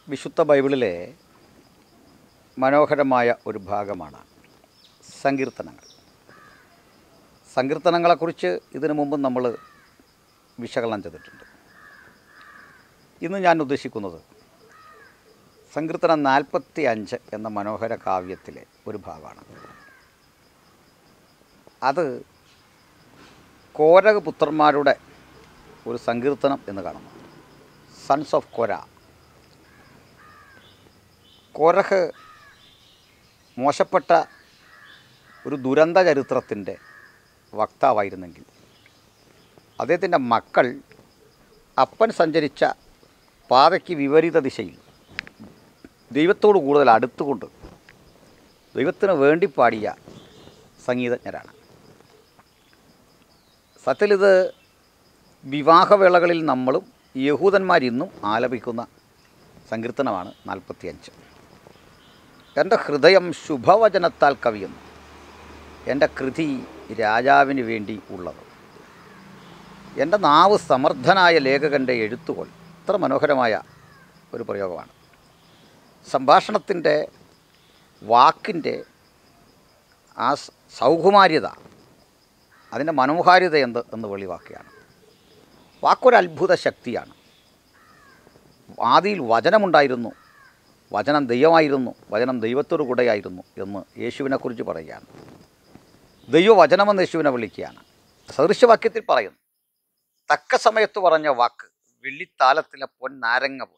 വിശുദ്ധ ബൈബിളിലെ മനോഹരമായ ഒരു ഭാഗമാണ് സങ്കീർത്തനങ്ങൾ സങ്കീർത്തനങ്ങളെക്കുറിച്ച് ഇതിനു മുമ്പ് നമ്മൾ വിശകലനം ചെയ്തിട്ടുണ്ട് ഇന്ന് ഞാൻ ഉദ്ദേശിക്കുന്നത് സങ്കീർത്തനം നാൽപ്പത്തി അഞ്ച് എന്ന മനോഹര കാവ്യത്തിലെ ഒരു ഭാഗമാണ് അത് കോരക പുത്രന്മാരുടെ ഒരു സങ്കീർത്തനം എന്ന് കാണുന്നു സൺസ് ഓഫ് കോര കോരഹ് മോശപ്പെട്ട ഒരു ദുരന്ത ചരിത്രത്തിൻ്റെ വക്താവായിരുന്നെങ്കിൽ അദ്ദേഹത്തിൻ്റെ മക്കൾ അപ്പൻ സഞ്ചരിച്ച പാതയ്ക്ക് വിപരീത ദിശയിൽ ദൈവത്തോട് കൂടുതൽ അടുത്തുകൊണ്ട് ദൈവത്തിന് വേണ്ടി പാടിയ സംഗീതജ്ഞരാണ് സത്യത്തിൽ ഇത് വിവാഹവേളകളിൽ നമ്മളും യഹൂദന്മാരിന്നും ആലപിക്കുന്ന സങ്കീർത്തനമാണ് നാൽപ്പത്തിയഞ്ച് എൻ്റെ ഹൃദയം ശുഭവചനത്താൽ കവിയുന്നു എൻ്റെ കൃതി രാജാവിന് വേണ്ടി ഉള്ളത് എൻ്റെ നാവ് സമർത്ഥനായ ലേഖകൻ്റെ എഴുത്തുകൾ ഇത്ര മനോഹരമായ ഒരു പ്രയോഗമാണ് സംഭാഷണത്തിൻ്റെ വാക്കിൻ്റെ ആ സ- സൗകുമാര്യത അതിൻ്റെ മനോഹാരിത എന്ത് എന്ന് വെളിവാക്കുകയാണ് വാക്കൊരു അത്ഭുത ശക്തിയാണ് ആദിയിൽ വചനമുണ്ടായിരുന്നു വചനം ദൈവമായിരുന്നു വചനം ദൈവത്തോടു കൂടെയായിരുന്നു എന്ന് യേശുവിനെക്കുറിച്ച് പറയുകയാണ് ദൈവവചനമെന്ന് യേശുവിനെ വിളിക്കുകയാണ് സദൃശവാക്യത്തിൽ പറയുന്നു തക്ക സമയത്ത് പറഞ്ഞ വാക്ക് വെള്ളിത്താലത്തിലെ പൊന്നാരങ്ങ പോലെ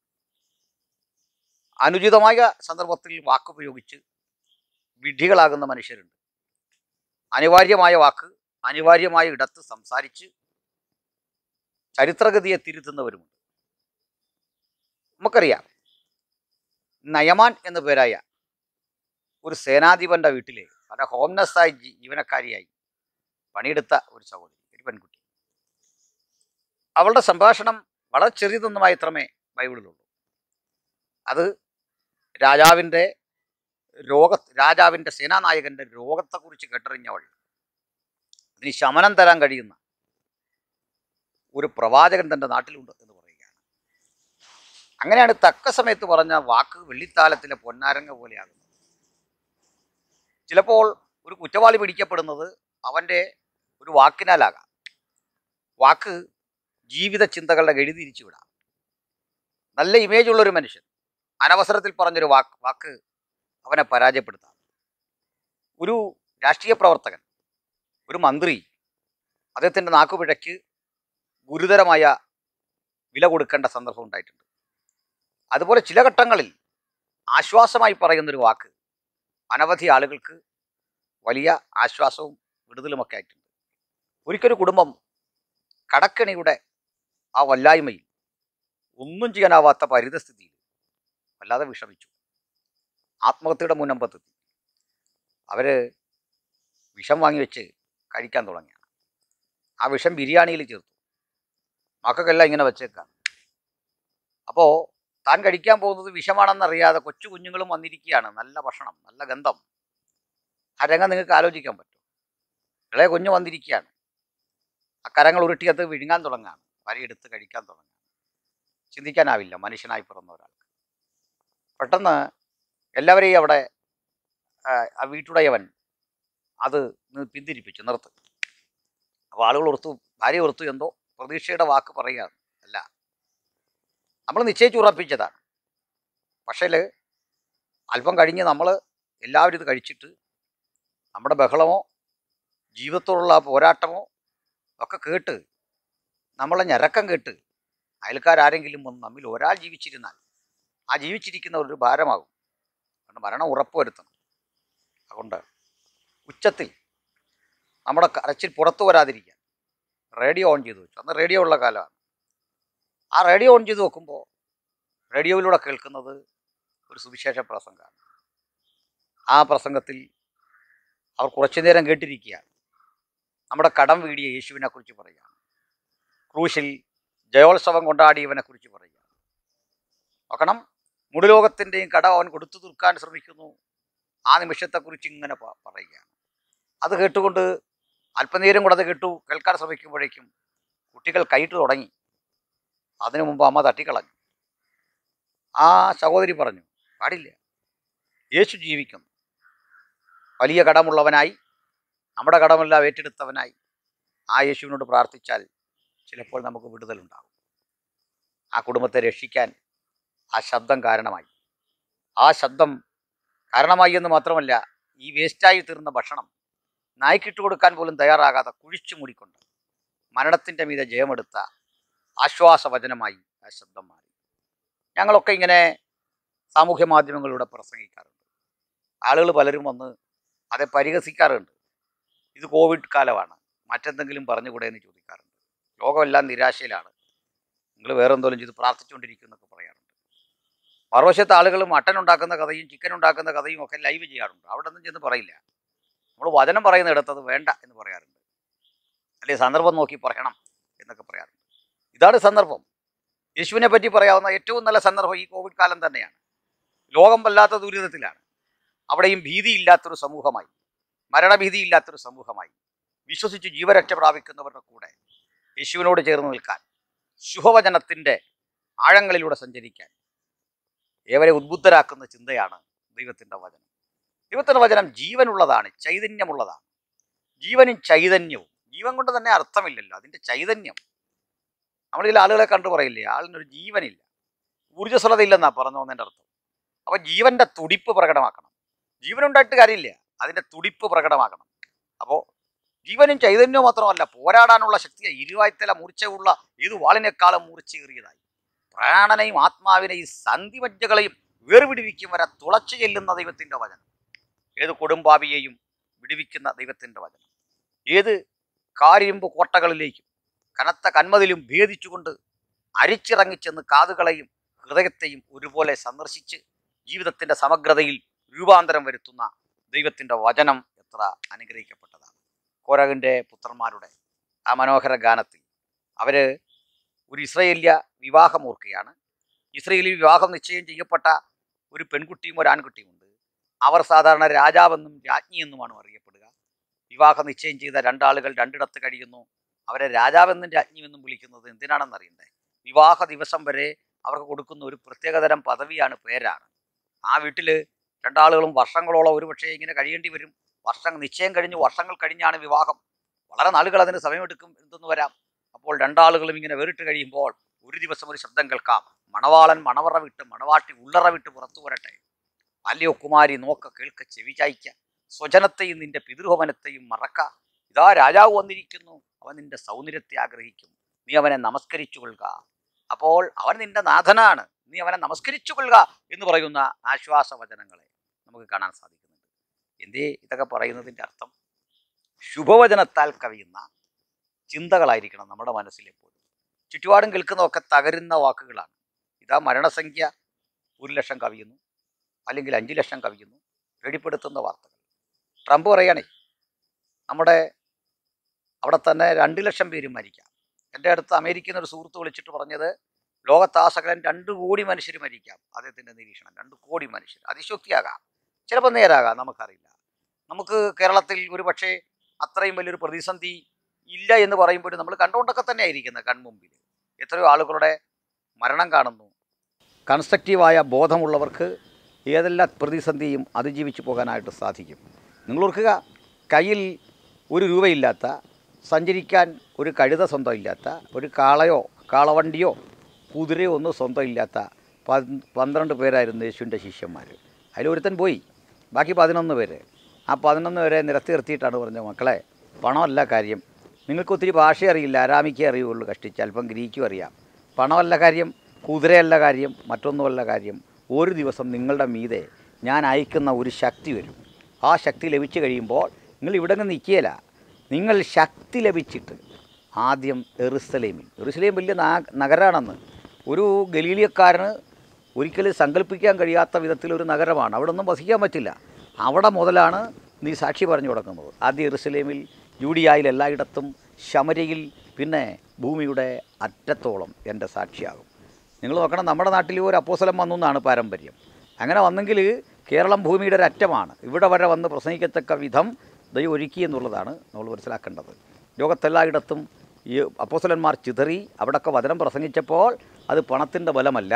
അനുചിതമായ സന്ദർഭത്തിൽ വാക്കുപയോഗിച്ച് വിഡ്ഢികളാകുന്ന മനുഷ്യരുണ്ട് അനിവാര്യമായ വാക്ക് അനിവാര്യമായ ഇടത്ത് സംസാരിച്ച് ചരിത്രഗതിയെ തിരുത്തുന്നവരുമുണ്ട് നമുക്കറിയാം നയമാൻ എന്നു പേരായ ഒരു സേനാധിപന്റെ വീട്ടിലെ വളരെ ഹോംനെസ്സായി ജീ- ജീവനക്കാരിയായി പണിയെടുത്ത ഒരു സഹോദരി ഒരു പെൺകുട്ടി അവളുടെ സംഭാഷണം വളരെ ചെറിയതൊന്നും മാത്രമേ ബൈബിളിലുള്ളൂ അത് രാജാവിൻ്റെ രോഗ രാജാവിൻ്റെ സേനാനായകൻ്റെ രോഗത്തെക്കുറിച്ച് കേട്ടറിഞ്ഞവൾ അതിന് ശമനം തരാൻ കഴിയുന്ന ഒരു പ്രവാചകൻ തൻ്റെ നാട്ടിലുണ്ട് എന്ന് പറയുകയാണ് അങ്ങനെയാണ് തക്ക സമയത്ത് പറഞ്ഞ വാക്ക് വെള്ളിത്താലത്തിലെ പൊന്നാരങ്ങ പോലെയാകുന്നത് ചിലപ്പോൾ ഒരു കുറ്റവാളി പിടിക്കപ്പെടുന്നത് അവൻ്റെ ഒരു വാക്കിനാലാകാം വാക്ക് ജീവിത ചിന്തകളുടെ ഗതി തിരിച്ചു വിടാം നല്ല ഇമേജ് ഉള്ള ഒരു മനുഷ്യൻ അനവസരത്തിൽ പറഞ്ഞൊരു വാക്ക് വാക്ക് അവനെ പരാജയപ്പെടുത്താം ഒരു രാഷ്ട്രീയ പ്രവർത്തകൻ ഒരു മന്ത്രി അദ്ദേഹത്തിൻ്റെ നാക്കുപിഴയ്ക്ക് ഗുരുതരമായ വില കൊടുക്കേണ്ട സന്ദർഭം ഉണ്ടായിട്ടുണ്ട് അതുപോലെ ചില ഘട്ടങ്ങളിൽ ആശ്വാസമായി പറയുന്നൊരു വാക്ക് അനവധി ആളുകൾക്ക് വലിയ ആശ്വാസവും വിടുതലുമൊക്കെ ആയിട്ടുണ്ട് ഒരിക്കലൊരു കുടുംബം കടക്കണിയുടെ ആ വല്ലായ്മയിൽ ഒന്നും ചെയ്യാനാവാത്ത പരിതസ്ഥിതിയിൽ വല്ലാതെ വിഷമിച്ചു ആത്മഹത്യയുടെ മുനമ്പത്തെത്തി അവർ വിഷം വാങ്ങി വെച്ച് കഴിക്കാൻ തുടങ്ങിയാണ് ആ വിഷം ബിരിയാണിയിൽ ചേർത്തു മക്കൾക്കെല്ലാം ഇങ്ങനെ വെച്ചേക്കാം അപ്പോൾ താൻ കഴിക്കാൻ പോകുന്നത് വിഷമാണെന്നറിയാതെ കൊച്ചു കുഞ്ഞുങ്ങളും വന്നിരിക്കുകയാണ് നല്ല ഭക്ഷണം നല്ല ഗന്ധം ആ രംഗം നിങ്ങൾക്ക് ആലോചിക്കാൻ പറ്റും ഇളയ കുഞ്ഞ് വന്നിരിക്കുകയാണ് ആ കരങ്ങൾ ഉരുട്ടിയത് വിഴുങ്ങാൻ തുടങ്ങാണ് വരിയെടുത്ത് കഴിക്കാൻ തുടങ്ങാണ് ചിന്തിക്കാനാവില്ല മനുഷ്യനായി പിറന്ന ഒരാൾക്ക് പെട്ടെന്ന് എല്ലാവരെയും അവിടെ ആ, ആ വീട്ടുടയവൻ അത് നി- പിന്തിരിപ്പിച്ചു നിർത്ത് അപ്പോൾ ആളുകൾ ഓർത്തു ഭാര്യ ഓർത്തു എന്തോ പ്രതീക്ഷയുടെ വാക്ക് പറയുക അല്ല നമ്മൾ നിശ്ചയിച്ചുറപ്പിച്ചതാണ് പക്ഷേ അല്പം കഴിഞ്ഞ് നമ്മൾ എല്ലാവരും ഇത് കഴിച്ചിട്ട് നമ്മുടെ ബഹളമോ ജീവിതത്തോടുള്ള ആ പോരാട്ടമോ ഒക്കെ കേട്ട് നമ്മളെ ഞരക്കം കേട്ട് അയൽക്കാരെങ്കിലും വന്ന് നമ്മിൽ ഒരാൾ ജീവിച്ചിരുന്നാൽ ആ ജീവിച്ചിരിക്കുന്നവർ ഒരു ഭാരമാകും അതുകൊണ്ട് മരണം ഉറപ്പുവരുത്തണം അതുകൊണ്ട് ഉച്ചത്തിൽ നമ്മുടെ കരച്ചിൽ പുറത്തു വരാതിരിക്കാൻ റേഡിയോ ഓൺ ചെയ്ത് വെച്ചു അന്ന് റേഡിയോ ഉള്ള കാലമാണ് ആ റേഡിയോ ഓൺ ചെയ്ത് നോക്കുമ്പോൾ റേഡിയോയിലൂടെ കേൾക്കുന്നത് ഒരു സുവിശേഷ പ്രസംഗമാണ് ആ പ്രസംഗത്തിൽ അവർ കുറച്ചു നേരം കേട്ടിരിക്കുകയാണ് നമ്മുടെ കടം വീടിയ യേശുവിനെ കുറിച്ച് പറയുകയാണ് ക്രൂശിൽ ജയോത്സവം കൊണ്ടാടിയവനെ കുറിച്ച് പറയുകയാണ് നോക്കണം മുഴുലോകത്തിൻ്റെയും കടം അവൻ കൊടുത്തു തീർക്കാൻ ശ്രമിക്കുന്നു ആ നിമിഷത്തെക്കുറിച്ച് ഇങ്ങനെ പ- പറയുകയാണ് അത് കേട്ടുകൊണ്ട് അല്പനേരം കൂടെ അത് കേട്ടു കേൾക്കാൻ ശ്രമിക്കുമ്പോഴേക്കും കുട്ടികൾ കൈയിട്ട് തുടങ്ങി അതിനു മുമ്പ് അമ്മ തട്ടിക്കളഞ്ഞു ആ സഹോദരി പറഞ്ഞു പാടില്ല യേശു ജീവിക്കുന്നു വലിയ കടമുള്ളവനായി നമ്മുടെ കടമെല്ലാം ഏറ്റെടുത്തവനായി ആ യേശുവിനോട് പ്രാർത്ഥിച്ചാൽ ചിലപ്പോൾ നമുക്ക് വിടുതലുണ്ടാകും ആ കുടുംബത്തെ രക്ഷിക്കാൻ ആ ശബ്ദം കാരണമായി ആ ശബ്ദം കാരണമായി എന്ന് മാത്രമല്ല ഈ വേസ്റ്റായി തീർന്ന ഭക്ഷണം നായ്ക്കിട്ട് കൊടുക്കാൻ പോലും തയ്യാറാകാതെ കുഴിച്ചു മൂടിക്കൊണ്ട് മരണത്തിൻ്റെ മീതെ ജയമെടുത്ത ആശ്വാസവചനമായി ആ ശബ്ദം മാറി ഞങ്ങളൊക്കെ ഇങ്ങനെ സാമൂഹ്യ മാധ്യമങ്ങളിലൂടെ പ്രസംഗിക്കാറുണ്ട് ആളുകൾ പലരും വന്ന് അതെ പരിഹസിക്കാറുണ്ട് ഇത് കോവിഡ് കാലമാണ് മറ്റെന്തെങ്കിലും പറഞ്ഞുകൂടെ എന്ന് ചോദിക്കാറുണ്ട് ലോകമെല്ലാം നിരാശയിലാണ് നിങ്ങൾ വേറെ എന്തെങ്കിലും ചെയ്ത് പ്രാർത്ഥിച്ചുകൊണ്ടിരിക്കും എന്നൊക്കെ പറയാറുണ്ട് മറുവശത്തെ ആളുകൾ മട്ടൻ ഉണ്ടാക്കുന്ന കഥയും ചിക്കൻ ഉണ്ടാക്കുന്ന കഥയും ഒക്കെ ലൈവ് ചെയ്യാറുണ്ട് അവിടെ ഒന്നും ചെന്ന് പറയില്ല നമ്മൾ വചനം പറയുന്ന ഇടത്തത് വേണ്ട എന്ന് പറയാറുണ്ട് അല്ലെ സന്ദർഭം നോക്കി പറയണം എന്നൊക്കെ പറയാറുണ്ട് ഇതാണ് സന്ദർഭം യേശുവിനെ പറ്റി പറയാവുന്ന ഏറ്റവും നല്ല സന്ദർഭം ഈ കോവിഡ് കാലം തന്നെയാണ് ലോകം വല്ലാത്ത ദുരിതത്തിലാണ് അവിടെയും ഭീതിയില്ലാത്തൊരു സമൂഹമായി മരണഭീതിയില്ലാത്തൊരു സമൂഹമായി വിശ്വസിച്ച് ജീവരക്ഷ പ്രാപിക്കുന്നവരുടെ കൂടെ യേശുവിനോട് ചേർന്ന് നിൽക്കാൻ ശുഭവചനത്തിൻ്റെ ആഴങ്ങളിലൂടെ സഞ്ചരിക്കാൻ ഏവരെ ഉദ്ബുദ്ധരാക്കുന്ന ചിന്തയാണ് ദൈവത്തിൻ്റെ വചനം ദൈവത്തിൻ്റെ വചനം ജീവനുള്ളതാണ് ചൈതന്യമുള്ളതാണ് ജീവനും ചൈതന്യവും ജീവൻ കൊണ്ട് തന്നെ അർത്ഥമില്ലല്ലോ അതിൻ്റെ ചൈതന്യം നമ്മളിൽ ആളുകളെ കണ്ടു പറയില്ലേ ആളിനൊരു ജീവനില്ല ഊർജ്ജസ്വലത ഇല്ലെന്നാ പറഞ്ഞു വന്നതിൻ്റെ അർത്ഥം അപ്പോൾ ജീവന്റെ തുടിപ്പ് പ്രകടമാക്കണം ജീവനുണ്ടായിട്ട് കാര്യമില്ല അതിൻ്റെ തുടിപ്പ് പ്രകടമാക്കണം അപ്പോൾ ജീവനും ചൈതന്യവും മാത്രമല്ല പോരാടാനുള്ള ശക്തിയെ ഇരുവായ്ത്തല മൂർച്ചയുള്ള ഏത് വാളിനേക്കാളും മൂർച്ചയേറിയതായി പ്രാണനെയും ആത്മാവിനെയും സന്ധിമജ്ജകളെയും വേർപിടിവിക്കും വരെ തുളച്ചു ചെല്ലുന്ന ദൈവത്തിൻ്റെ വചനം ഏത് കൊടുമ്പാവിയെയും വിടുവിക്കുന്ന ദൈവത്തിൻ്റെ വചനം ഏത് കാരിരുമ്പ് കോട്ടകളിലേക്കും കനത്ത കന്മതിലും ഭേദിച്ചുകൊണ്ട് അരിച്ചിറങ്ങിച്ചെന്ന് കാതുകളെയും ഹൃദയത്തെയും ഒരുപോലെ സന്ദർശിച്ച് ജീവിതത്തിൻ്റെ സമഗ്രതയിൽ രൂപാന്തരം വരുത്തുന്ന ദൈവത്തിൻ്റെ വചനം എത്ര അനുഗ്രഹിക്കപ്പെട്ടതാണ് കോരകിൻ്റെ പുത്രന്മാരുടെ ആ മനോഹര ഗാനത്തിൽ അവർ ഒരു ഇസ്രയേല്യ വിവാഹം ഓർക്കുകയാണ് ഇസ്രയേലിൽ വിവാഹം നിശ്ചയം ചെയ്യപ്പെട്ട ഒരു പെൺകുട്ടിയും ഒരു ആൺകുട്ടിയുമുണ്ട് അവർ സാധാരണ രാജാവെന്നും രാജ്ഞി എന്നുമാണ് അറിയപ്പെടുക വിവാഹ നിശ്ചയം ചെയ്ത രണ്ടാളുകൾ രണ്ടിടത്ത് കഴിയുന്നു അവരെ രാജാവെന്നും രാജ്ഞിയെന്നും വിളിക്കുന്നത് എന്തിനാണെന്ന് അറിയണ്ടേ വിവാഹ ദിവസം വരെ അവർക്ക് കൊടുക്കുന്ന ഒരു പ്രത്യേകതരം പദവിയാണ് പേരാണ് ആ വീട്ടിൽ രണ്ടാളുകളും വർഷങ്ങളോളം ഒരുപക്ഷെ ഇങ്ങനെ കഴിയേണ്ടി വരും വർഷം നിശ്ചയം കഴിഞ്ഞ് വർഷങ്ങൾ കഴിഞ്ഞാണ് വിവാഹം വളരെ നാളുകൾ അതിന് സമയമെടുക്കും എന്തെന്ന് വരാം അപ്പോൾ രണ്ടാളുകളും ഇങ്ങനെ വേറിട്ട് കഴിയുമ്പോൾ ഒരു ദിവസം ഒരു ശബ്ദം കേൾക്കാം മണവാളൻ മണവറ വിട്ട് മണവാട്ടി ഉള്ളറ വിട്ട് പുറത്തു വരട്ടെ അല്ലയോ കുമാരി നോക്ക കേൾക്ക ചെവി ചായ്ക്ക സ്വജനത്തെയും നിന്റെ പിതൃഭവനത്തെയും മറക്ക ഇതാ രാജാവ് വന്നിരിക്കുന്നു അവൻ നിന്റെ സൗന്ദര്യത്തെ ആഗ്രഹിക്കും നീ അവനെ നമസ്കരിച്ചു കൊള്ളുക അപ്പോൾ അവൻ നിന്റെ നാഥനാണ് നീ അവനെ നമസ്കരിച്ചു കൊള്ളുക എന്ന് പറയുന്ന ആശ്വാസവചനങ്ങളെ നമുക്ക് കാണാൻ സാധിക്കുന്നുണ്ട് എന്തേ ഇതൊക്കെ പറയുന്നതിൻ്റെ അർത്ഥം ശുഭവചനത്താൽ കവിയുന്ന ചിന്തകളായിരിക്കണം നമ്മുടെ മനസ്സിലെപ്പോഴും ചുറ്റുപാടും കേൾക്കുന്നതൊക്കെ തകരുന്ന വാക്കുകളാണ് ഇതാ മരണസംഖ്യ ഒരു ലക്ഷം കവിയുന്നു അല്ലെങ്കിൽ അഞ്ച് ലക്ഷം കവിയുന്നു പേടിപ്പെടുത്തുന്ന വാർത്തകൾ ട്രംപ് പറയണേ നമ്മുടെ അവിടെ തന്നെ രണ്ട് ലക്ഷം പേര് മരിക്കാം എൻ്റെ അടുത്ത് അമേരിക്കയിൽ നിന്ന് ഒരു സുഹൃത്ത് വിളിച്ചിട്ട് പറഞ്ഞത് ലോകത്താസകലൻ രണ്ട് കോടി മനുഷ്യർ മരിക്കാം അദ്ദേഹത്തിൻ്റെ നിരീക്ഷണം രണ്ട് കോടി മനുഷ്യർ അതിശോക്തിയാകാം ചിലപ്പോൾ നേരാകാം നമുക്കറിയില്ല നമുക്ക് കേരളത്തിൽ ഒരു പക്ഷേ അത്രയും വലിയൊരു പ്രതിസന്ധി ഇല്ല എന്ന് പറയുമ്പോഴും നമ്മൾ കണ്ടുകൊണ്ടൊക്കെ തന്നെ ആയിരിക്കുന്നത് കൺമുമ്പിൽ എത്രയോ ആളുകളുടെ മരണം കാണുന്നു കൺസ്ട്രക്റ്റീവായ ബോധമുള്ളവർക്ക് ഏതെല്ലാം പ്രതിസന്ധിയും അതിജീവിച്ചു പോകാനായിട്ട് സാധിക്കും നിങ്ങൾ ഓർക്കുക കയ്യിൽ ഒരു രൂപയില്ലാത്ത സഞ്ചരിക്കാൻ ഒരു കഴുത സ്വന്തം ഇല്ലാത്ത ഒരു കാളയോ കാളവണ്ടിയോ കുതിരയോ ഒന്നും സ്വന്തം ഇല്ലാത്ത പന്ത് പന്ത്രണ്ട് പേരായിരുന്നു യേശുവിൻ്റെ ശിഷ്യന്മാർ അതിലൊരുത്തൻ പോയി ബാക്കി പതിനൊന്ന് പേര് ആ പതിനൊന്ന് പേരെ നിരത്തി നിർത്തിയിട്ടാണ് പറഞ്ഞത് മക്കളെ പണമല്ല കാര്യം നിങ്ങൾക്ക് ഒത്തിരി ഭാഷ അറിയില്ല അരാമിക്കേ അറിയുള്ളൂ കഷ്ടിച്ച് അല്പം ഗ്രീക്കും അറിയാം പണമല്ല കാര്യം കുതിരയല്ല കാര്യം മറ്റൊന്നുമല്ല കാര്യം ഒരു ദിവസം നിങ്ങളുടെ മീതെ ഞാൻ അയക്കുന്ന ഒരു ശക്തി വരും ആ ശക്തി ലഭിച്ചു കഴിയുമ്പോൾ നിങ്ങൾ ഇവിടെ നിന്ന് നിൽക്കുകയില്ല നിങ്ങൾ ശക്തി ലഭിച്ചിട്ട് ആദ്യം എറുസലേമിൽ എറുസലേം വലിയ നാ- നഗരമാണെന്ന് ഒരു ഗലീലിയക്കാരന് ഒരിക്കലും സങ്കല്പിക്കാൻ കഴിയാത്ത വിധത്തിലൊരു നഗരമാണ് അവിടെ ഒന്നും വസിക്കാൻ പറ്റില്ല അവിടെ മുതലാണ് നീ സാക്ഷി പറഞ്ഞു തുടങ്ങുന്നത് ആദ്യം എറുസലേമിൽ യൂഡിയായിൽ എല്ലായിടത്തും ശമരയിൽ പിന്നെ ഭൂമിയുടെ അറ്റത്തോളം എൻ്റെ സാക്ഷിയാകും നിങ്ങൾ നോക്കണം നമ്മുടെ നാട്ടിൽ ഒരു അപ്പോസലം വന്നു എന്നാണ് പാരമ്പര്യം അങ്ങനെ വന്നെങ്കിൽ കേരളം ഭൂമിയുടെ ഒരു അറ്റമാണ് ഇവിടെ വരെ വന്ന് പ്രസംഗിക്കത്തക്ക വിധം ദൈവം ഒരുക്കി എന്നുള്ളതാണ് നമ്മൾ മനസ്സിലാക്കേണ്ടത് ലോകത്തെല്ലായിടത്തും ഈ അപ്പോസലന്മാർ ചിതറി അവിടൊക്കെ വചനം പ്രസംഗിച്ചപ്പോൾ അത് പണത്തിൻ്റെ ബലമല്ല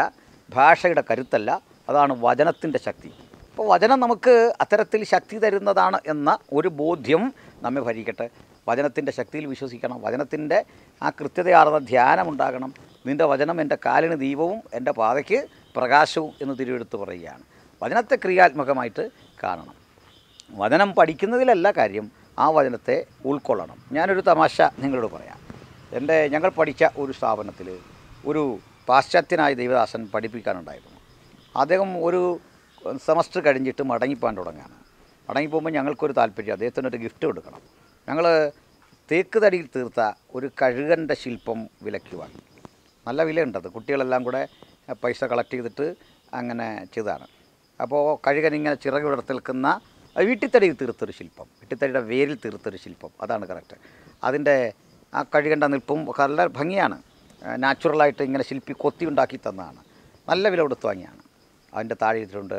ഭാഷയുടെ കരുത്തല്ല അതാണ് വചനത്തിൻ്റെ ശക്തി അപ്പോൾ വചനം നമുക്ക് അത്തരത്തിൽ ശക്തി തരുന്നതാണ് എന്ന ഒരു ബോധ്യം നമ്മെ ഭരിക്കട്ടെ വചനത്തിൻ്റെ ശക്തിയിൽ വിശ്വസിക്കണം വചനത്തിൻ്റെ ആ കൃത്യതയാർന്ന ധ്യാനമുണ്ടാകണം നിൻ്റെ വചനം എൻ്റെ കാലിന് ദീപവും എൻ്റെ പാതയ്ക്ക് പ്രകാശവും എന്ന് തിരുവെടുത്ത് പറയുകയാണ് വചനത്തെ ക്രിയാത്മകമായിട്ട് കാണണം വചനം പഠിക്കുന്നതിലല്ല കാര്യം ആ വചനത്തെ ഉൾക്കൊള്ളണം ഞാനൊരു തമാശ നിങ്ങളോട് പറയാം എൻ്റെ ഞങ്ങൾ പഠിച്ച ഒരു സ്ഥാപനത്തിൽ ഒരു പാശ്ചാത്യനായ ദൈവദാസൻ പഠിപ്പിക്കാനുണ്ടായിരുന്നു അദ്ദേഹം ഒരു സെമസ്റ്റർ കഴിഞ്ഞിട്ട് മടങ്ങിപ്പോകാൻ തുടങ്ങുകയാണ് മടങ്ങിപ്പോകുമ്പോൾ ഞങ്ങൾക്കൊരു താല്പര്യം അദ്ദേഹത്തിനൊരു ഗിഫ്റ്റ് കൊടുക്കണം ഞങ്ങൾ തേക്ക് തടിയിൽ തീർത്ത ഒരു കഴുകൻ്റെ ശില്പം വിലയ്ക്ക് വാങ്ങി നല്ല വിലയുണ്ടത് കുട്ടികളെല്ലാം കൂടെ പൈസ കളക്ട് ചെയ്തിട്ട് അങ്ങനെ ചെയ്തതാണ് അപ്പോൾ കഴുകൻ ഇങ്ങനെ ചിറക് വിടർത്തി നിൽക്കുന്ന അത് വീട്ടിത്തടിയിൽ തീർത്തൊരു ശില്പം വീട്ടിത്തടിയുടെ വേരിൽ തീർത്തൊരു ശില്പം അതാണ് കറക്റ്റ് അതിൻ്റെ ആ കഴുകൻ്റെ നിൽപ്പും നല്ല ഭംഗിയാണ് നാച്ചുറലായിട്ട് ഇങ്ങനെ ശില്പി കൊത്തി ഉണ്ടാക്കി തന്നതാണ് നല്ല വില കൊടുത്ത് വാങ്ങിയാണ് അതിൻ്റെ താഴെ എഴുതിയിട്ടുണ്ട്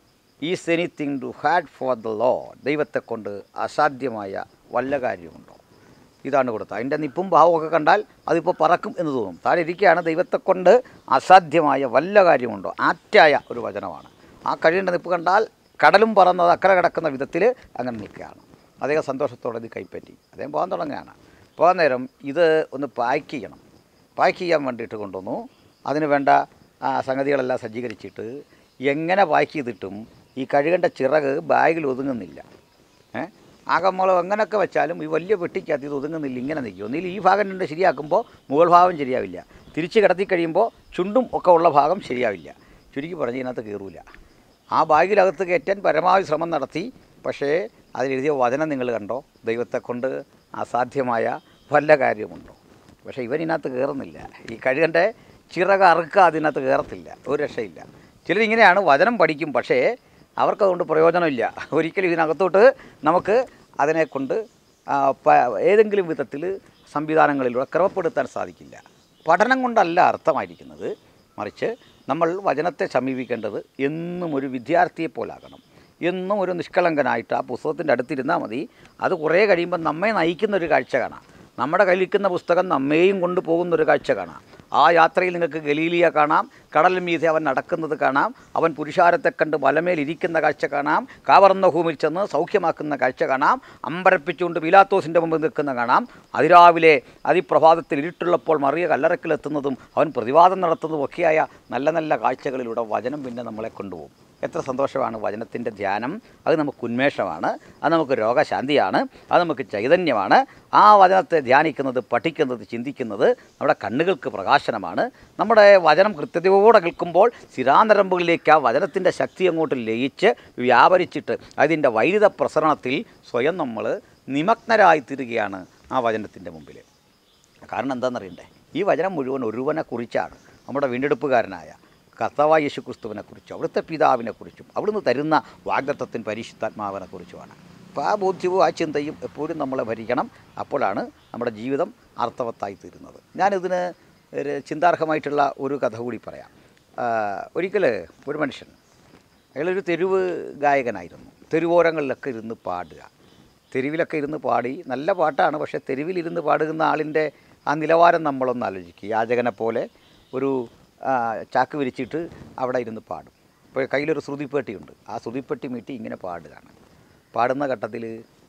is anything too hard for the Lord ദൈവത്തെ കൊണ്ട് അസാധ്യമായ വല്ല കാര്യമുണ്ടോ ഇതാണ് കൊടുത്തത് അതിൻ്റെ നിപ്പും ഭാവമൊക്കെ കണ്ടാൽ അതിപ്പോൾ പറക്കും എന്ന് തോന്നും താഴെ ഇരിക്കുകയാണ് ദൈവത്തെ കൊണ്ട് അസാധ്യമായ വല്ല കാര്യമുണ്ടോ ആറ്റായ ഒരു വചനമാണ് ആ കഴിയേണ്ട നിപ്പ് കണ്ടാൽ കടലും പറന്നത് അക്കരെ കിടക്കുന്ന വിധത്തിൽ അങ്ങനെ നിൽക്കുകയാണ് അദ്ദേഹം സന്തോഷത്തോടെ ഇത് കൈപ്പറ്റി അദ്ദേഹം പോകാൻ തുടങ്ങുകയാണ് പോകാൻ നേരം ഇത് ഒന്ന് പാക്ക് ചെയ്യണം പാക്ക് ചെയ്യാൻ വേണ്ടിയിട്ട് കൊണ്ടുവന്നു അതിന് വേണ്ട ആ, സംഗതികളെല്ലാം സജ്ജീകരിച്ചിട്ട് എങ്ങനെ പാക്ക് ചെയ്തിട്ടും ഈ കഴുകേണ്ട ചിറക് ബാഗിൽ ഒതുങ്ങുന്നില്ല ഏ ആകെ നമ്മൾ എങ്ങനെയൊക്കെ വെച്ചാലും ഈ വലിയ പെട്ടിക്കകത്ത് ഇത് ഒതുങ്ങുന്നില്ല ഇങ്ങനെ നിൽക്കും ഒന്നിൽ ഈ ഭാഗം രണ്ട് ശരിയാക്കുമ്പോൾ മുകൾ ഭാഗം ശരിയാവില്ല തിരിച്ച് കിടത്തി കഴിയുമ്പോൾ ചുണ്ടും ഒക്കെ ഉള്ള ഭാഗം ശരിയാവില്ല ചുരുക്കി പറഞ്ഞ് ഇതിനകത്ത് കയറൂല ആ ബാഗിലകത്ത് കയറ്റാൻ പരമാവധി ശ്രമം നടത്തി പക്ഷേ അതിലെഴുതിയ വചനം നിങ്ങൾ കണ്ടോ ദൈവത്തെ കൊണ്ട് അസാധ്യമായ വല്ല കാര്യമുണ്ടോ പക്ഷേ ഇവൻ ഇതിനകത്ത് കയറുന്നില്ല ഈ കഴുകൻ്റെ ചിറക് അറുക്കുക അതിനകത്ത് കയറത്തില്ല ഒരു രക്ഷയില്ല ചിലരിങ്ങനെയാണ് വചനം പഠിക്കും പക്ഷേ അവർക്കതുകൊണ്ട് പ്രയോജനമില്ല ഒരിക്കലും ഇതിനകത്തോട്ട് നമുക്ക് അതിനെ കൊണ്ട് ആ, പ- ഏതെങ്കിലും വിധത്തിൽ സംവിധാനങ്ങളിലൂടെ ക്രമപ്പെടുത്താൻ സാധിക്കില്ല പഠനം കൊണ്ടല്ല അർത്ഥമായിരിക്കുന്നത് മറിച്ച് നമ്മൾ വചനത്തെ സമീപിക്കേണ്ടത് എന്നും ഒരു വിദ്യാർത്ഥിയെ പോലാകണം എന്നും ഒരു നിഷ്കളങ്കനായിട്ട് ആ പുസ്തകത്തിൻ്റെ അടുത്തിരുന്നാൽ മതി അത് കുറേ കഴിയുമ്പോൾ നമ്മെ നയിക്കുന്ന ഒരു കാഴ്ച കാണാം നമ്മുടെ കയ്യിലിരിക്കുന്ന പുസ്തകം നമ്മെയും കൊണ്ടുപോകുന്ന ഒരു കാഴ്ച കാണാം ആ യാത്രയിൽ നിങ്ങൾക്ക് ഗലീലിയ കാണാം കടൽ മീതെ അവൻ നടക്കുന്നത് കാണാം അവൻ പുരുഷാരത്തെ കണ്ട് വലമേൽ ഇരിക്കുന്ന കാഴ്ച കാണാം കാവർന്ന ഭൂമിയിൽ ചെന്ന് സൗഖ്യമാക്കുന്ന കാഴ്ച കാണാം അമ്പരപ്പിച്ചുകൊണ്ട് പീലാത്തോസിൻ്റെ മുമ്പിൽ നിൽക്കുന്ന കാണാം അതിരാവിലെ അതിപ്രഭാതത്തിൽ ഇരുട്ടുള്ളപ്പോൾ മറിയ കല്ലറക്കിലെത്തുന്നതും അവൻ പ്രതിവാദം നടത്തുന്നതും ഒക്കെയായ നല്ല നല്ല കാഴ്ചകളിലൂടെ വചനം പിന്നെ നമ്മളെ കൊണ്ടുപോകും എത്ര സന്തോഷമാണ് വചനത്തിൻ്റെ ധ്യാനം അത് നമുക്ക് ഉന്മേഷമാണ് അത് നമുക്ക് രോഗശാന്തിയാണ് അത് നമുക്ക് ചൈതന്യമാണ് ആ വചനത്തെ ധ്യാനിക്കുന്നത് പഠിക്കുന്നത് ചിന്തിക്കുന്നത് നമ്മുടെ കണ്ണുകൾക്ക് പ്രകാശനമാണ് നമ്മുടെ വചനം കൃത്യതയോടെ കേൾക്കുമ്പോൾ സ്ഥിരാനരമ്പുകളിലേക്ക് ആ വചനത്തിൻ്റെ ശക്തി അങ്ങോട്ട് ലയിച്ച് വ്യാപരിച്ചിട്ട് അതിൻ്റെ വൈദ്യുത പ്രസരണത്തിൽ സ്വയം നമ്മൾ നിമഗ്നരായി തീരുകയാണ് ആ വചനത്തിൻ്റെ മുമ്പിൽ കാരണം എന്താണെന്നറിയണ്ടേ ഈ വചനം മുഴുവൻ ഒരുവനെ കുറിച്ചാണ് നമ്മുടെ വീണ്ടെടുപ്പുകാരനായ കർത്താവായ യേശു ക്രിസ്തുവിനെ കുറിച്ചും അവിടുത്തെ പിതാവിനെ കുറിച്ചും അവിടുന്ന് തരുന്ന വാഗ്ദത്തത്തിന് പരിശുദ്ധാത്മാവിനെ കുറിച്ചുമാണ് അപ്പോൾ ആ ബോധ്യവും ആ ചിന്തയും എപ്പോഴും നമ്മളെ ഭരിക്കണം അപ്പോഴാണ് നമ്മുടെ ജീവിതം അർത്ഥവത്തായി തീരുന്നത് ഞാനിതിന് ഒരു ചിന്താർഹമായിട്ടുള്ള ഒരു കഥ കൂടി പറയാം ഒരിക്കൽ ഒരു മനുഷ്യൻ അയാളൊരു തെരുവ് ഗായകനായിരുന്നു തെരുവോരങ്ങളിലൊക്കെ ഇരുന്ന് പാടുക തെരുവിലൊക്കെ ഇരുന്ന് പാടി നല്ല പാട്ടാണ് പക്ഷേ തെരുവിലിരുന്ന് പാടുന്ന ആളിൻ്റെ ആ നിലവാരം നമ്മളൊന്ന് ആലോചിക്കുക യാചകനെ പോലെ ഒരു ആ, ചാക്ക് വിരിച്ചിട്ട് അവിടെ ഇരുന്ന് പാടും ഇപ്പോൾ കയ്യിലൊരു ശ്രുതിപ്പെട്ടിയുണ്ട് ആ ശ്രുതിപ്പെട്ടി മീട്ടി ഇങ്ങനെ പാടുകയാണ് പാടുന്ന ഘട്ടത്തിൽ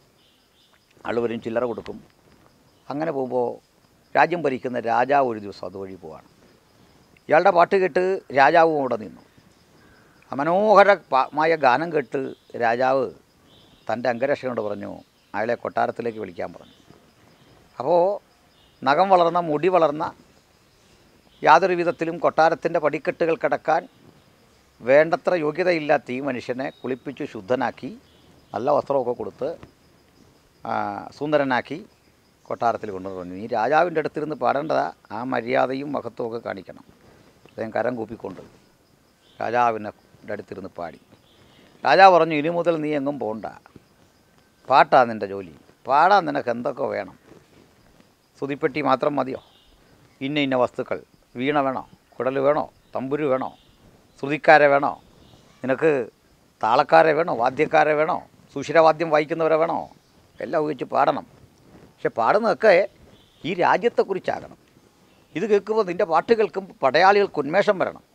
ആൾ വരും ചില്ലറ കൊടുക്കും അങ്ങനെ പോകുമ്പോൾ രാജ്യം ഭരിക്കുന്ന രാജാവ് ഒരു ദിവസം അതുവഴി പോവാണ് ഇയാളുടെ പാട്ട് കേട്ട് രാജാവും അവിടെ നിന്നു ആ മനോഹരമായ ഗാനം കേട്ട് രാജാവ് തൻ്റെ അംഗരക്ഷകനോട് പറഞ്ഞു അയാളെ കൊട്ടാരത്തിലേക്ക് വിളിക്കാൻ പറഞ്ഞു അപ്പോൾ നഖം വളർന്ന മുടി വളർന്ന യാതൊരു വിധത്തിലും കൊട്ടാരത്തിൻ്റെ പടിക്കെട്ടുകൾ കടക്കാൻ വേണ്ടത്ര യോഗ്യതയില്ലാത്ത ഈ മനുഷ്യനെ കുളിപ്പിച്ച് ശുദ്ധനാക്കി നല്ല വസ്ത്രമൊക്കെ കൊടുത്ത് ആ, സുന്ദരനാക്കി കൊട്ടാരത്തിൽ കൊണ്ടുവന്നു ഈ രാജാവിൻ്റെ അടുത്തിരുന്ന് പാടേണ്ടതാ ആ മര്യാദയും മഹത്വവും ഒക്കെ കാണിക്കണം അദ്ദേഹം കരം കൂപ്പിക്കൊണ്ട് രാജാവിൻ്റെ അടുത്തിരുന്ന് പാടി രാജാവ് പറഞ്ഞു ഇനി മുതൽ നീ എങ്ങും പോണ്ട പാട്ടാ നിൻ്റെ ജോലി പാടാൻ നിനക്ക് എന്തൊക്കെ വേണം സ്തുതിപ്പെട്ടി മാത്രം മതിയോ ഇന്ന ഇന്ന വസ്തുക്കൾ വീണ വേണോ കുടൽ വേണോ തമ്പുരു വേണോ ശ്രുതിക്കാരെ വേണോ നിനക്ക് താളക്കാരെ വേണോ വാദ്യക്കാരെ വേണോ സുഷിരവാദ്യം വായിക്കുന്നവരെ വേണോ എല്ലാം ഉപയോഗിച്ച് പാടണം പക്ഷെ പാടുന്നതൊക്കെ ഈ രാജ്യത്തെക്കുറിച്ചാകണം ഇത് കേൾക്കുമ്പോൾ നിൻ്റെ പാട്ട് കേൾക്കുമ്പോൾ പടയാളികൾക്ക് ഉന്മേഷം വരണം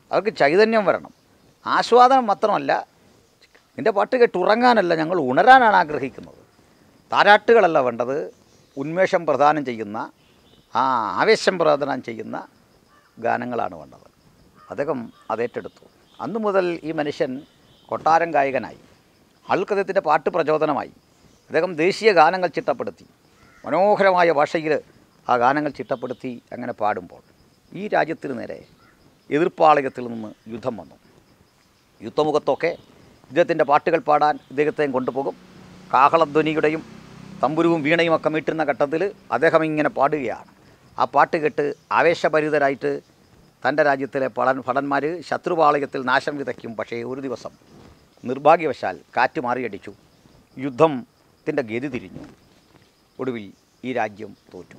അവർക്ക് ചൈതന്യം വരണം ആസ്വാദനം മാത്രമല്ല നിൻ്റെ പാട്ട് കേട്ട് ഉറങ്ങാനല്ല ഞങ്ങൾ ഉണരാനാണ് ആഗ്രഹിക്കുന്നത് താരാട്ടുകളല്ല വേണ്ടത് ഉന്മേഷം പ്രദാനം ചെയ്യുന്ന ആ ആവേശം പ്രദാനം ചെയ്യുന്ന ഗാനങ്ങളാണ് വേണ്ടത് അദ്ദേഹം അതേറ്റെടുത്തു അന്നു മുതൽ ഈ മനുഷ്യൻ കൊട്ടാരം ഗായകനായി ആൾക്കദ്ദേഹത്തിൻ്റെ പാട്ട് പ്രചോദനമായി അദ്ദേഹം ദേശീയ ഗാനങ്ങൾ ചിട്ടപ്പെടുത്തി മനോഹരമായ ഭാഷയിൽ ആ ഗാനങ്ങൾ ചിട്ടപ്പെടുത്തി അങ്ങനെ പാടുമ്പോൾ ഈ രാജ്യത്തിന് നേരെ എതിർപ്പാളയത്തിൽ നിന്ന് യുദ്ധം വന്നു യുദ്ധമുഖത്തൊക്കെ ഇദ്ദേഹത്തിൻ്റെ പാട്ടുകൾ പാടാൻ ഇദ്ദേഹത്തെ കൊണ്ടുപോകും കാഹളധ്വനിയുടെയും തമ്പുരുവും വീണയും ഒക്കെ മീട്ടുന്ന ഘട്ടത്തിൽ അദ്ദേഹം ഇങ്ങനെ പാടുകയാണ് ആ പാട്ട് കേട്ട് ആവേശഭരിതരായിട്ട് തൻ്റെ രാജ്യത്തിലെ പടൻ ഭടന്മാർ ശത്രുപാളയത്തിൽ നാശം വിതയ്ക്കും പക്ഷേ ഒരു ദിവസം നിർഭാഗ്യവശാൽ കാറ്റ് മാറിയടിച്ചു യുദ്ധത്തിൻ്റെ ഗതി തിരിഞ്ഞു ഒടുവിൽ ഈ രാജ്യം തോറ്റു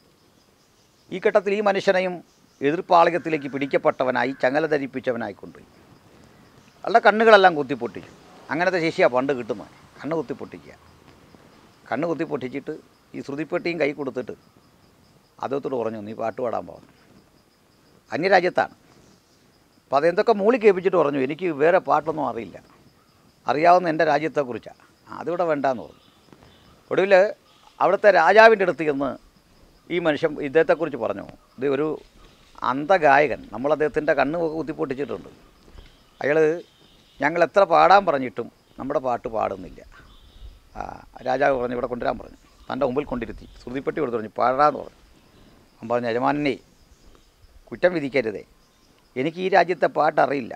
ഈ ഘട്ടത്തിൽ ഈ മനുഷ്യനെയും എതിർപ്പാളയത്തിലേക്ക് പിടിക്കപ്പെട്ടവനായി ചങ്ങല ധരിപ്പിച്ചവനായി കൊണ്ടുപോയി അവളുടെ കണ്ണുകളെല്ലാം കുത്തിപ്പൊട്ടിച്ചു അങ്ങനത്തെ ശേഷിയാണ് പണ്ട് കിട്ടുന്നത് കണ്ണ് കുത്തിപ്പൊട്ടിക്കുക കണ്ണ് കുത്തിപ്പൊട്ടിച്ചിട്ട് ഈ ശ്രുതിപ്പെട്ടിയും കൈ കൊടുത്തിട്ട് അദ്ദേഹത്തോട് പറഞ്ഞു നീ പാട്ട് പാടാൻ പോകുന്നു അന്യരാജ്യത്താണ് അപ്പോൾ അതെന്തൊക്കെ മൂളി കേൾപ്പിച്ചിട്ട് പറഞ്ഞു എനിക്ക് വേറെ പാട്ടൊന്നും അറിയില്ല അറിയാവുന്ന എൻ്റെ രാജ്യത്തെക്കുറിച്ചാണ് അതിവിടെ വേണ്ടാന്ന് പറഞ്ഞു ഒടുവിൽ അവിടുത്തെ രാജാവിൻ്റെ അടുത്ത് ചെന്ന് ഈ മനുഷ്യൻ ഇദ്ദേഹത്തെക്കുറിച്ച് പറഞ്ഞു ഇത് ഒരു അന്ധഗായകൻ നമ്മൾ അദ്ദേഹത്തിൻ്റെ കണ്ണ് കുത്തിപ്പൊട്ടിച്ചിട്ടുണ്ട് അയാൾ ഞങ്ങൾ എത്ര പാടാൻ പറഞ്ഞിട്ടും നമ്മുടെ പാട്ട് പാടുന്നില്ല ആ, രാജാവ് പറഞ്ഞു ഇവിടെ കൊണ്ടുവരാൻ പറഞ്ഞു തൻ്റെ മുമ്പിൽ കൊണ്ടിരുത്തി ശ്രുതിപ്പെട്ടി കൊടുത്തു പറഞ്ഞു പാടാന്ന് പറഞ്ഞു അവൻ പറഞ്ഞു യജമാനെ കുറ്റം വിധിക്കരുതേ എനിക്ക് ഈ രാജ്യത്തെ പാട്ട് അറിയില്ല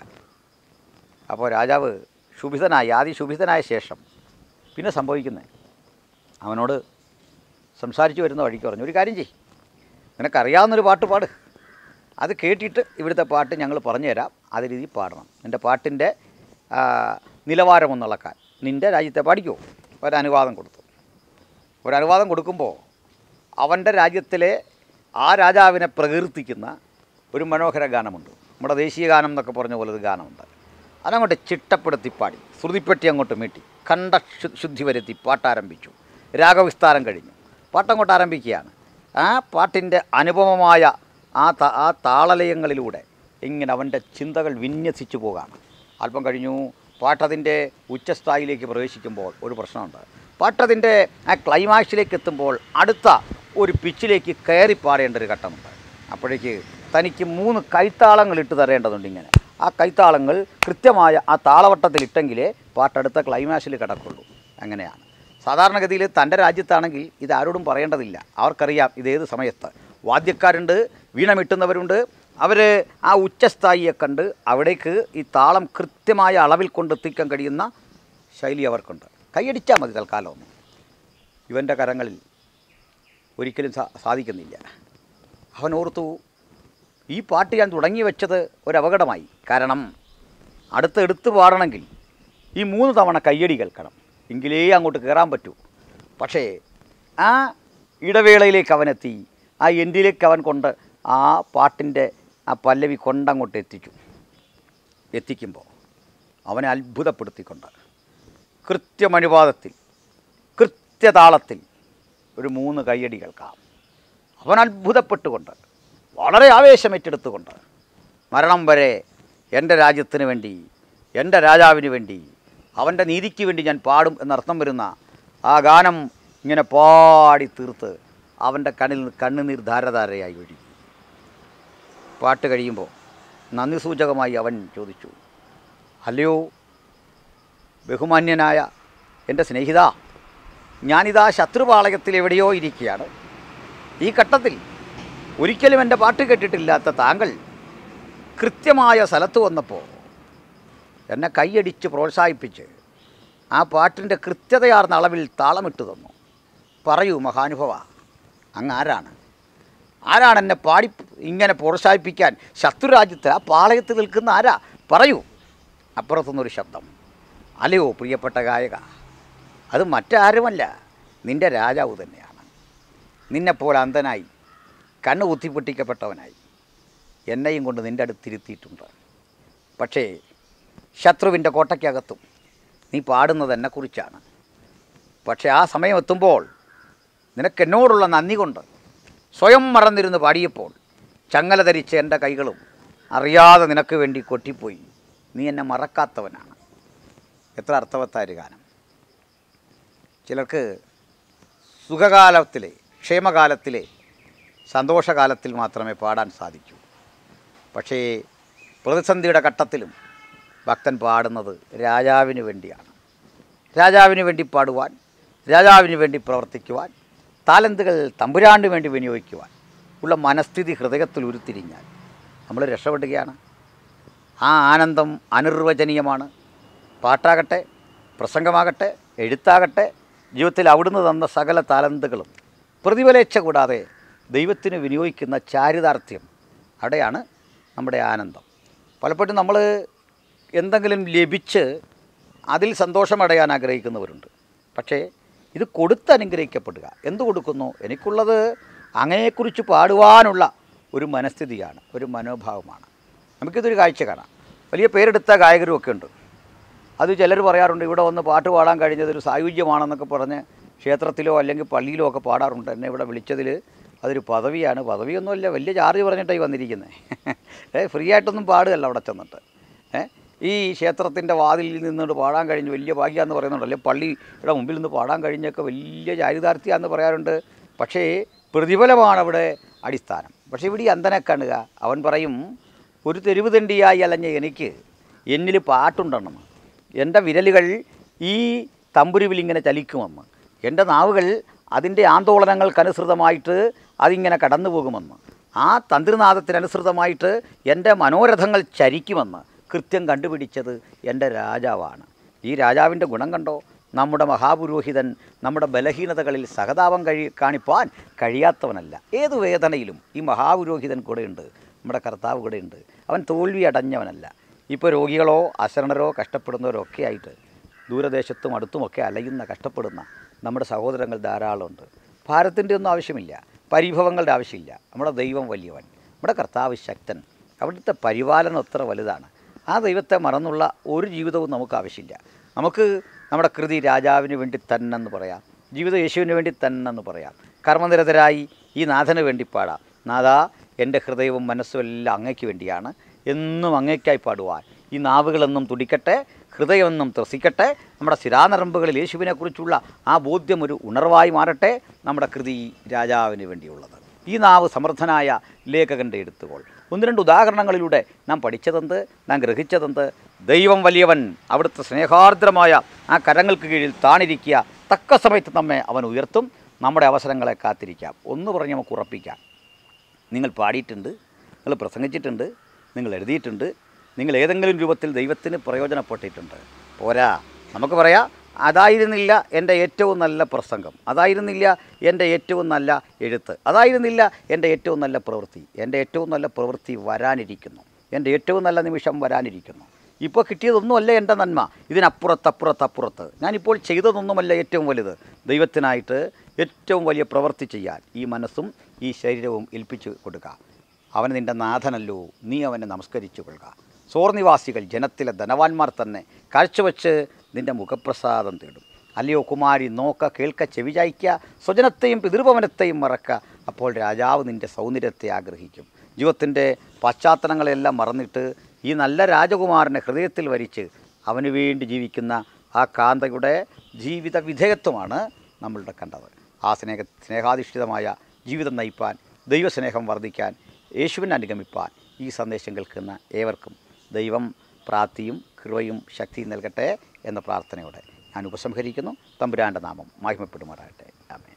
അപ്പോൾ രാജാവ് ശുഭിതനായി ആദ്യം ശുഭിതനായ ശേഷം പിന്നെ സംഭവിക്കുന്നത് അവനോട് സംസാരിച്ച് വരുന്ന വഴിക്ക് പറഞ്ഞു ഒരു കാര്യം ചെയ് നിനക്കറിയാവുന്നൊരു പാട്ട് പാട് അത് കേട്ടിട്ട് ഇവിടുത്തെ പാട്ട് ഞങ്ങൾ പറഞ്ഞു തരാം അത് രീതി പാടണം നിൻ്റെ പാട്ടിൻ്റെ ആ, നിലവാരം ഒന്നിളക്കാൻ നിൻ്റെ രാജ്യത്തെ പാടിക്കോ ഒരനുവാദം കൊടുത്തു ഒരനുവാദം കൊടുക്കുമ്പോൾ അവൻ്റെ രാജ്യത്തിലെ ആ രാജാവിനെ പ്രകീർത്തിക്കുന്ന ഒരു മനോഹര ഗാനമുണ്ട് നമ്മുടെ ദേശീയ ഗാനം എന്നൊക്കെ പറഞ്ഞ പോലെ ഒരു ഗാനമുണ്ട് അതങ്ങോട്ട് ചിട്ടപ്പെടുത്തി പാടി ശ്രുതിപ്പെട്ടി അങ്ങോട്ട് മീട്ടി കണ്ട ശു- ശുദ്ധി വരുത്തി പാട്ടാരംഭിച്ചു രാഗവിസ്താരം കഴിഞ്ഞു പാട്ടങ്ങോട്ട് ആരംഭിക്കുകയാണ് ആ പാട്ടിൻ്റെ അനുപമമായ ആ ത ആ താളലയങ്ങളിലൂടെ ഇങ്ങനെ അവൻ്റെ ചിന്തകൾ വിന്യസിച്ചു പോകാണ് അല്പം കഴിഞ്ഞു പാട്ടതിൻ്റെ ഉച്ചസ്ഥായിലേക്ക് പ്രവേശിക്കുമ്പോൾ ഒരു പ്രശ്നമുണ്ട് പാട്ടതിൻ്റെ ആ ക്ലൈമാക്സിലേക്ക് എത്തുമ്പോൾ അടുത്ത ഒരു പിച്ചിലേക്ക് കയറി പാടേണ്ട ഒരു ഘട്ടമുണ്ട് അപ്പോഴേക്ക് തനിക്ക് മൂന്ന് കൈത്താളങ്ങൾ ഇട്ട് തരേണ്ടതുണ്ട് ഇങ്ങനെ ആ കൈത്താളങ്ങൾ കൃത്യമായ ആ താളവട്ടത്തിലിട്ടെങ്കിലേ പാട്ടടുത്ത ക്ലൈമാക്സിൽ കിടക്കുള്ളൂ അങ്ങനെയാണ് സാധാരണഗതിയിൽ തൻ്റെ രാജ്യത്താണെങ്കിൽ ഇത് ആരോടും പറയേണ്ടതില്ല അവർക്കറിയാം ഇതേത് സമയത്ത് വാദ്യക്കാരുണ്ട് വീണമിട്ടുന്നവരുണ്ട് അവർ ആ ഉച്ചസ്ഥായിയെ കണ്ട് അവിടേക്ക് ഈ താളം കൃത്യമായ അളവിൽ കൊണ്ടെത്തിക്കാൻ കഴിയുന്ന ശൈലി അവർക്കുണ്ട് കൈയടിച്ചാൽ മതി തൽക്കാലം ഒന്ന് ഇവൻ്റെ കരങ്ങളിൽ ഒരിക്കലും സാ സാധിക്കുന്നില്ല അവൻ ഓർത്തു ഈ പാട്ട് ഞാൻ തുടങ്ങി വെച്ചത് ഒരു അപകടമായി കാരണം അടുത്ത് എടുത്ത് പാടണമെങ്കിൽ ഈ മൂന്ന് തവണ കയ്യടി കേൾക്കണം എങ്കിലേ അങ്ങോട്ട് കയറാൻ പറ്റൂ പക്ഷേ ആ ഇടവേളയിലേക്ക് അവനെത്തി ആ എൻഡിലേക്ക് അവൻ കൊണ്ട് ആ പാട്ടിൻ്റെ ആ പല്ലവി കൊണ്ടങ്ങോട്ട് എത്തിച്ചു എത്തിക്കുമ്പോൾ അവനെ അത്ഭുതപ്പെടുത്തിക്കൊണ്ട് കൃത്യമനുപാതത്തിൽ കൃത്യതാളത്തിൽ ഒരു മൂന്ന് കയ്യടി കേൾക്കാം അവൻ അത്ഭുതപ്പെട്ടുകൊണ്ട് വളരെ ആവേശമേറ്റെടുത്തുകൊണ്ട് മരണം വരെ എൻ്റെ രാജ്യത്തിന് വേണ്ടി എൻ്റെ രാജാവിന് വേണ്ടി അവൻ്റെ നീതിക്ക് വേണ്ടി ഞാൻ പാടും എന്നർത്ഥം വരുന്ന ആ ഗാനം ഇങ്ങനെ പാടി തീർത്ത് അവൻ്റെ കണ്ണിൽ നിന്ന് കണ്ണുനീർ ധാരധാരയായി ഒഴുകി പാട്ട് കഴിയുമ്പോൾ നന്ദി സൂചകമായി അവൻ ചോദിച്ചു അല്ലയോ ബഹുമാന്യനായ എൻ്റെ സ്നേഹിത ഞാനിതാ ശത്രുപാളയത്തിൽ എവിടെയോ ഇരിക്കുകയാണ് ഈ ഘട്ടത്തിൽ ഒരിക്കലും എൻ്റെ പാട്ട് കേട്ടിട്ടില്ലാത്ത താങ്കൾ കൃത്യമായ സ്ഥലത്ത് വന്നപ്പോൾ എന്നെ കൈയടിച്ച് പ്രോത്സാഹിപ്പിച്ച് ആ പാട്ടിൻ്റെ കൃത്യതയാർന്ന അളവിൽ താളമിട്ട് തന്നു പറയൂ മഹാനുഭവ അങ്ങ് ആരാണ് ആരാണ് എന്നെ പാടി ഇങ്ങനെ പ്രോത്സാഹിപ്പിക്കാൻ ശത്രുരാജ്യത്ത് ആ പാളയത്തിൽ നിൽക്കുന്ന ആരാ പറയൂ അപ്പുറത്തുനിന്നൊരു ശബ്ദം അല്ലയോ പ്രിയപ്പെട്ട ഗായക അത് മറ്റാരുമല്ല നിൻ്റെ രാജാവ് തന്നെയാണ് നിന്നെപ്പോലെ അന്ധനായി കണ്ണ് കുത്തിപ്പൊട്ടിക്കപ്പെട്ടവനായി എന്നെയും കൊണ്ട് നിൻ്റെ അടുത്തിരുത്തിയിട്ടുണ്ട് പക്ഷേ ശത്രുവിൻ്റെ കോട്ടയ്ക്കകത്തും നീ പാടുന്നത് എന്നെക്കുറിച്ചാണ് പക്ഷേ ആ സമയം എത്തുമ്പോൾ നിനക്ക് എന്നോടുള്ള നന്ദി കൊണ്ട് സ്വയം മറന്നിരുന്ന് പാടിയപ്പോൾ ചങ്ങല ധരിച്ച എൻ്റെ കൈകളും അറിയാതെ നിനക്ക് വേണ്ടി കൊട്ടിപ്പോയി നീ എന്നെ മറക്കാത്തവനാണ് എത്ര അർത്ഥവത്തായ ഒരു ഗാനം ചിലർക്ക് സുഖകാലത്തിലെ ക്ഷേമകാലത്തിലെ സന്തോഷകാലത്തിൽ മാത്രമേ പാടാൻ സാധിക്കൂ പക്ഷേ പ്രതിസന്ധിയുടെ ഘട്ടത്തിലും ഭക്തൻ പാടുന്നത് രാജാവിന് വേണ്ടിയാണ് രാജാവിന് വേണ്ടി പാടുവാൻ രാജാവിന് വേണ്ടി പ്രവർത്തിക്കുവാൻ താലന്തുകൾ തമ്പുരാന് വേണ്ടി വിനിയോഗിക്കുവാൻ ഉള്ള മനസ്ഥിതി ഹൃദയത്തിൽ ഉരുത്തിരിഞ്ഞാൽ നമ്മൾ രക്ഷപ്പെടുകയാണ് ആ ആനന്ദം അനിർവചനീയമാണ് പാട്ടാകട്ടെ പ്രസംഗമാകട്ടെ എഴുത്താകട്ടെ ജീവിതത്തിൽ അവിടുന്ന് തന്ന സകല താലന്തുകളും പ്രതിഫലേച്ഛ കൂടാതെ ദൈവത്തിന് വിനിയോഗിക്കുന്ന ചാരിതാർത്ഥ്യം അവിടെയാണ് നമ്മുടെ ആനന്ദം പലപ്പോഴും നമ്മൾ എന്തെങ്കിലും ലഭിച്ച് അതിൽ സന്തോഷമടയാൻ ആഗ്രഹിക്കുന്നവരുണ്ട് പക്ഷേ ഇത് കൊടുത്ത് അനുഗ്രഹിക്കപ്പെടുക എന്ത് കൊടുക്കുന്നു എനിക്കുള്ളത് അങ്ങയെക്കുറിച്ച് പാടുവാനുള്ള ഒരു മനസ്ഥിതിയാണ് ഒരു മനോഭാവമാണ് നമുക്കിതൊരു കാഴ്ച കാണാം വലിയ പേരെടുത്ത ഗായകരും ഒക്കെ ഉണ്ട് അത് ചിലർ പറയാറുണ്ട് ഇവിടെ വന്ന് പാട്ട് പാടാൻ കഴിഞ്ഞത് ഒരു സായുജ്യമാണെന്നൊക്കെ പറഞ്ഞ് ക്ഷേത്രത്തിലോ അല്ലെങ്കിൽ പള്ളിയിലോ ഒക്കെ പാടാറുണ്ട് എന്നെ ഇവിടെ വിളിച്ചതിൽ അതൊരു പദവിയാണ് പദവിയൊന്നുമല്ല വലിയ ചാർജ് പറഞ്ഞിട്ടായി വന്നിരിക്കുന്നത് ഏ ഫ്രീ ആയിട്ടൊന്നും പാടുകയല്ല അവിടെ ചെന്നിട്ട് ഏ ഈ ക്ഷേത്രത്തിൻ്റെ വാതിലിൽ നിന്നുകൊണ്ട് പാടാൻ കഴിഞ്ഞ് വലിയ ഭാഗ്യമെന്ന് പറയുന്നുണ്ടല്ലോ പള്ളിയുടെ മുമ്പിൽ നിന്ന് പാടാൻ കഴിഞ്ഞൊക്കെ വലിയ ചാരിതാർത്ഥ്യമാണെന്ന് പറയാറുണ്ട് പക്ഷേ പ്രതിഫലമാണ് അവിടെ അടിസ്ഥാനം പക്ഷേ ഇവിടെ ഈ അന്തനെ കാണുക അവൻ പറയും ഒരു തെരുവ് തെണ്ടിയായി അലഞ്ഞ എനിക്ക് എന്നിൽ പാട്ടുണ്ടെന്ന് എൻ്റെ വിരലുകൾ ഈ തമ്പുരുവിൽ ഇങ്ങനെ ചലിക്കുമെന്ന് എൻ്റെ നാവുകൾ അതിൻ്റെ ആന്തോളനങ്ങൾക്കനുസൃതമായിട്ട് അതിങ്ങനെ കടന്നു പോകുമെന്ന് ആ തന്ത്രിനാഥത്തിനനുസൃതമായിട്ട് എൻ്റെ മനോരഥങ്ങൾ ചരിക്കുമെന്ന് കൃത്യം കണ്ടുപിടിച്ചത് എൻ്റെ രാജാവാണ് ഈ രാജാവിൻ്റെ ഗുണം കണ്ടോ നമ്മുടെ മഹാപുരോഹിതൻ നമ്മുടെ ബലഹീനതകളിൽ സഹതാപം കഴി കാണിപ്പാൻ കഴിയാത്തവനല്ല ഏത് വേദനയിലും ഈ മഹാപുരോഹിതൻ കൂടെയുണ്ട് നമ്മുടെ കർത്താവ് കൂടെയുണ്ട് അവൻ തോൽവി അടഞ്ഞവനല്ല ഇപ്പോൾ രോഗികളോ അശരണരോ കഷ്ടപ്പെടുന്നവരോ ഒക്കെ ആയിട്ട് ദൂരദേശത്തും അടുത്തുമൊക്കെ അലയുന്ന കഷ്ടപ്പെടുന്ന നമ്മുടെ സഹോദരങ്ങൾ ധാരാളമുണ്ട് ഭാരത്തിൻ്റെ ഒന്നും ആവശ്യമില്ല പരിഭവങ്ങളുടെ ആവശ്യമില്ല നമ്മുടെ ദൈവം വലിയവൻ നമ്മുടെ കർത്താവ് ശക്തൻ അവിടുത്തെ പരിപാലനം എത്ര വലുതാണ് ആ ദൈവത്തെ മറന്നുള്ള ഒരു ജീവിതവും നമുക്ക് ആവശ്യമില്ല നമുക്ക് നമ്മുടെ കൃതി രാജാവിന് വേണ്ടി തന്നെ എന്ന് പറയാം ജീവിതം യേശുവിന് വേണ്ടി തന്നെ എന്ന് പറയാം കർമ്മനിരതരായി ഈ നാഥന് വേണ്ടി പാടാം നാഥാ എൻ്റെ ഹൃദയവും മനസ്സും എല്ലാം അങ്ങയ്ക്ക് വേണ്ടിയാണ് എന്നും അങ്ങയ്ക്കായി പാടുവാൻ ഈ നാവുകളെന്നും തുടിക്കട്ടെ ഹൃദയമെന്നും ത്രസിക്കട്ടെ നമ്മുടെ ശിരാനരമ്പുകളിൽ യേശുവിനെക്കുറിച്ചുള്ള ആ ബോധ്യം ഒരു ഉണർവായി മാറട്ടെ നമ്മുടെ കൃതി രാജാവിന് വേണ്ടിയുള്ളത് ഈ നാവ് സമർത്ഥനായ ലേഖകൻ്റെ എഴുത്തുകൾ ഒന്ന് രണ്ട് ഉദാഹരണങ്ങളിലൂടെ നാം പഠിച്ചതെന്ത് നാം ഗ്രഹിച്ചതെന്ത് ദൈവം വലിയവൻ അവിടുത്തെ സ്നേഹാർദ്രമായ ആ കരങ്ങൾക്ക് കീഴിൽ താണിരിക്കുക തക്ക സമയത്ത് നമ്മെ അവൻ ഉയർത്തും നമ്മുടെ അവസരങ്ങളെ കാത്തിരിക്കാം ഒന്ന് പറഞ്ഞ് നമുക്ക് ഉറപ്പിക്കാം നിങ്ങൾ പാടിയിട്ടുണ്ട് നിങ്ങൾ പ്രസംഗിച്ചിട്ടുണ്ട് നിങ്ങൾ എഴുതിയിട്ടുണ്ട് നിങ്ങൾ ഏതെങ്കിലും രൂപത്തിൽ ദൈവത്തിന് പ്രയോജനപ്പെട്ടിട്ടുണ്ട് പോരാ നമുക്ക് പറയാം അതായിരുന്നില്ല എൻ്റെ ഏറ്റവും നല്ല പ്രസംഗം അതായിരുന്നില്ല എൻ്റെ ഏറ്റവും നല്ല എഴുത്ത് അതായിരുന്നില്ല എൻ്റെ ഏറ്റവും നല്ല പ്രവൃത്തി എൻ്റെ ഏറ്റവും നല്ല പ്രവൃത്തി വരാനിരിക്കുന്നു എൻ്റെ ഏറ്റവും നല്ല നിമിഷം വരാനിരിക്കുന്നു ഇപ്പോൾ കിട്ടിയതൊന്നുമല്ല എൻ്റെ നന്മ ഇതിനപ്പുറത്ത് അപ്പുറത്ത് അപ്പുറത്ത് ഞാനിപ്പോൾ ചെയ്തതൊന്നുമല്ല ഏറ്റവും വലുത് ദൈവത്തിനായിട്ട് ഏറ്റവും വലിയ പ്രവൃത്തി ചെയ്യാൻ ഈ മനസ്സും ഈ ശരീരവും ഏൽപ്പിച്ചു കൊടുക്കുക അവൻ നിൻ്റെ നാഥനല്ലോ നീ അവനെ നമസ്കരിച്ചു കൊള്ളുക സോർനിവാസികൾ ജനത്തിലെ ധനവാന്മാർ തന്നെ കാഴ്ചവെച്ച് നിൻ്റെ മുഖപ്രസാദം തേടും അല്ലയോ കുമാരി നോക്ക കേൾക്ക ചെവിചായ്ക്ക സ്വജനത്തെയും പിതൃഭവനത്തെയും മറക്ക അപ്പോൾ രാജാവ് നിൻ്റെ സൗന്ദര്യത്തെ ആഗ്രഹിക്കും ജീവിതത്തിൻ്റെ പശ്ചാത്തലങ്ങളെല്ലാം മറന്നിട്ട് ഈ നല്ല രാജകുമാരനെ ഹൃദയത്തിൽ വരിച്ച് അവന് വേണ്ടി ജീവിക്കുന്ന ആ കാന്തയുടെ ജീവിത വിധേയത്വമാണ് നമ്മളുടെ കണ്ടത് ആ സ്നേഹ സ്നേഹാധിഷ്ഠിതമായ ജീവിതം നയിപ്പാൻ ദൈവസ്നേഹം വർദ്ധിക്കാൻ യേശുവിനെ അനുഗമിപ്പാൻ ഈ സന്ദേശം കേൾക്കുന്ന ഏവർക്കും ദൈവം പ്രാപ്തിയും കൃപയും ശക്തിയും നൽകട്ടെ എന്ന പ്രാർത്ഥനയോടെ ഞാൻ ഉപസംഹരിക്കുന്നു തമ്പുരാൻ്റെ നാമം മഹിമപ്പെടുമാറാകട്ടെ ആമേൻ